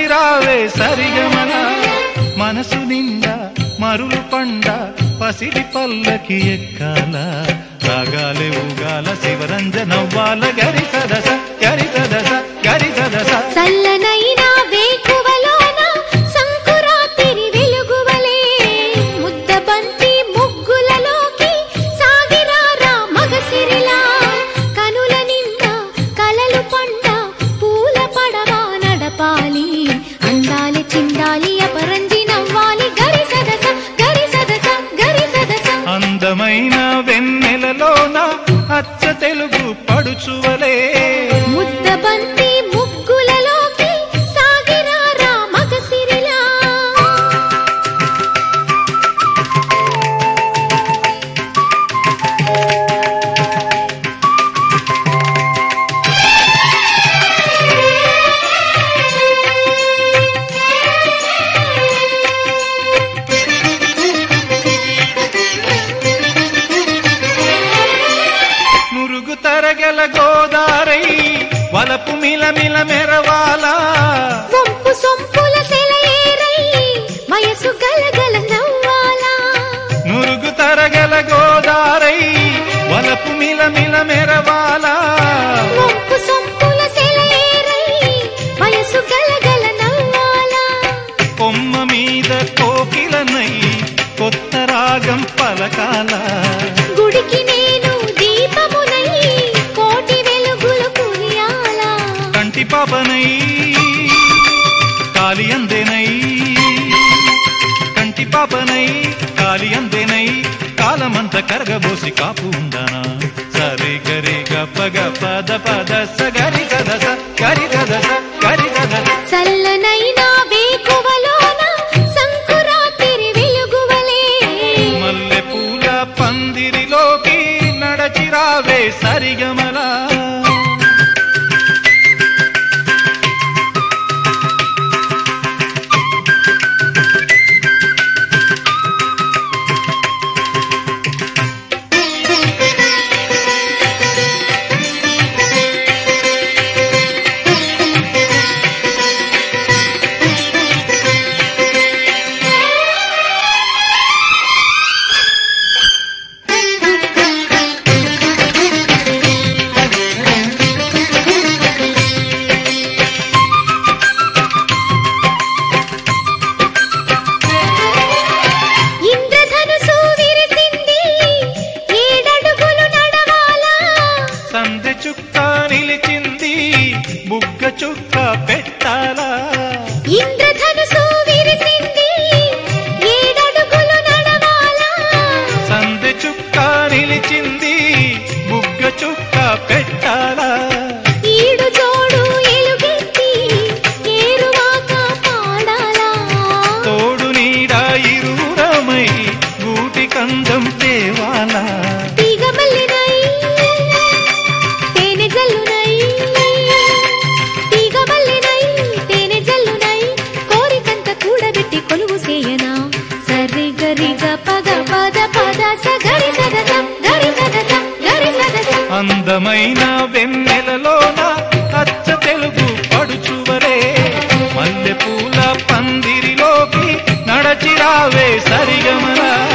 నడచిరావే సరిగమన మనసు నిండా మరులు పండ పసిడి పల్లకి ఎక్కాల రాగాలే ఊగాల శివరంజనవ్వాల గరి సదస గరి సదస గరి సదస చల్లనైన వేకువలోన సంకురాతిరి వెలుగువలే ముద్ద బంతి ముగ్గులలోకి సాగిరారా మగసిరిలా కనుల నిండా కలలు పండ పూల పడవ నడపాలి అందాలి చిందాలి అపరంజి నవ్వాలి గరి సదస గరి సదస గరి సదస అందమైన వెన్నెలలోన అచ్చ తెలుగు పడుచువలే ముద్ద బంతి ముగ్గులలోకి సాగిరారా మగసిరిలా మురుగు తరగల గోదారై వలపు మిలమిల మెరవాలా వంపు సొంపుల సెలయేరై వయసు గలగల నవ్వాలా మురుగు తరగల గోదారై వలపు మిలమిల మెరవాలా వంపు సొంపుల సెలయేరై వయసు గలగల నవ్వాలా కొమ్మ మీద కోకిలనై కొత్త రాగం పలకాల గుడికి నేను దీపమునై కోటి వెలుగులు కురియాలా కంటి పాపనై కాలి అందెనై కంటి పాపనై కాలి అందెనై కాలమంత కరగబోసి కాపు ఉందనా సరే గరి గప్ప గప్ప ద పద స గరి గదస గరి గదస గరి గదస చల్లనైనా వేకువలోన సంకురాతిరి వెలుగువలే మల్లె పూల పందిరిలోకి నడచిరావే సరిగమలా ఇంద్రధనుసు విరిసింది ఏడడుగులు నడవాలా సందె చుక్క నిలిచింది బుగ్గ చుక్క పెట్టాలా ఇంద్రధనుసు విరిసింది ఏడడుగులు నడవాలా సందె చుక్క నిలిచింది బుగ్గ చుక్క పెట్టాలా ఈడు జోడు ఎలుగెత్తి ఏరువాక పాడాలా తోడు నీడ ఇరువురమై గూటి కందం తేవాలా తీగమల్లినై తేనె జల్లునై తీగమల్లినై తేనె జల్లునై కోరికంత కూడబెట్టి కొలువు సేయనా సరి గరి గ పగ పద పద స గరి సదస గరి సదస గరి సదస అందమైన వెన్నెలలోన అచ్చ తెలుగు పడుచువరే మల్లె పూల పందిరిలోకి నడచిరావే సరిగమలా